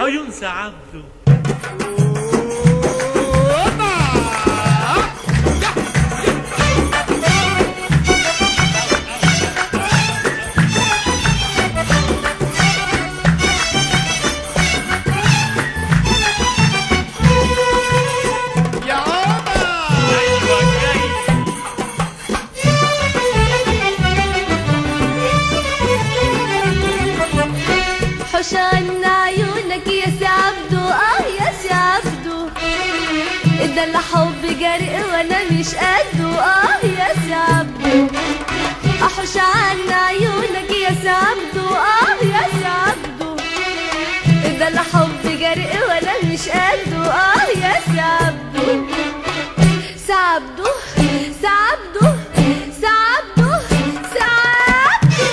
عيون سعبده ايوه جاي حوش عنا عيونك يا سي عبدو اه يا سي عبدو ده اللي حب جرق وانا مش قده اه يا سي عبدو احوش عنا عيونك يا سي عبدو اه يا سي عبدو ده اللي حب جرق وانا مش قده اه يا سي عبدو سعبدو سعبدو سعبدو سعبدو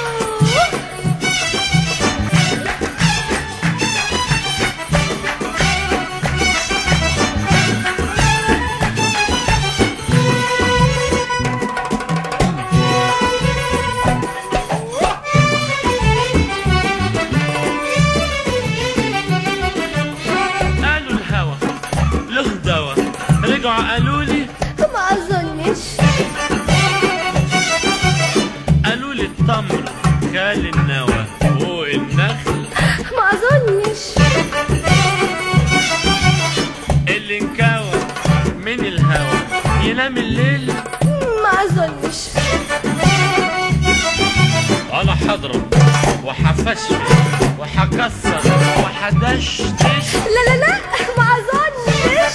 قالوا الهوى له دوا رجعوا قالوا لي ما اظنش قالوا لي التمر كال النوى فوق النخل ما اظنش اللي انكوى من الهوى ينام الليل ما اظنش انا هضرب وحفشفش وحكسر وحدشتش لا لا لا ما اظنش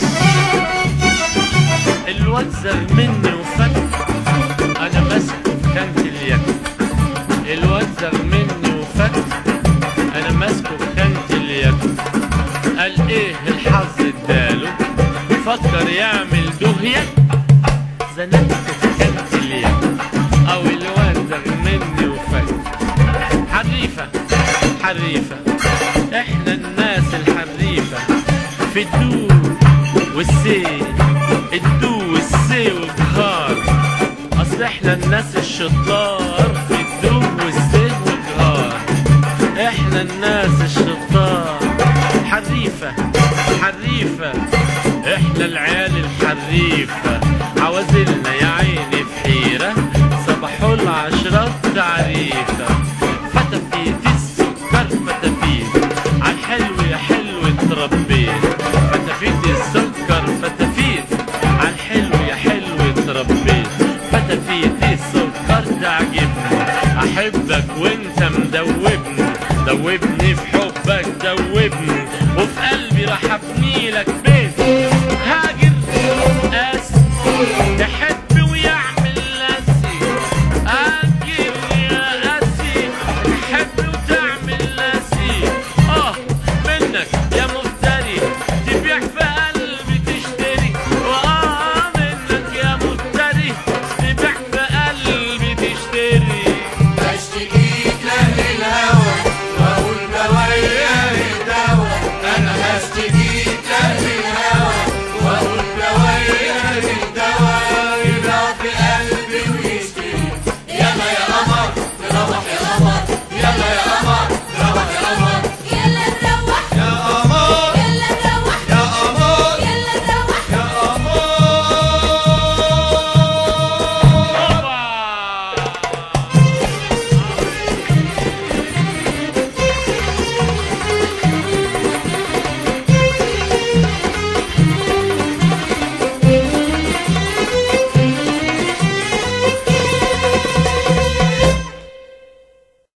الواد زغ مني وفك انا ماسكه في كانت اليد الواد زغ مني وفك انا ماسكه في كانت اليد قال ايه الحظ اداله فكر يعمل دهية زنقت في كانت اليد او الواد زغ مني وفك حريفة حريفة احنا الناس الحريفة في الدو والسي الدو والسي والجهار اصل احنا الناس الشطار في الدو والسي والجهار احنا الناس الشطار حريفة حريفة احنا العيال الحريفة عوازلنا يا عيني في حيرة صباحوا العشرة تعريفة فتفيت السكر فتفيت عالحلو يا حلو اتربيت فتفيت السكر فتفيت عالحلو يا حلو اتربيت فتفيت السكر تعجبني احبك وانت مدوبني دوبني في حبك دوبني وفي قلبي راح ابني لك بيت هاجي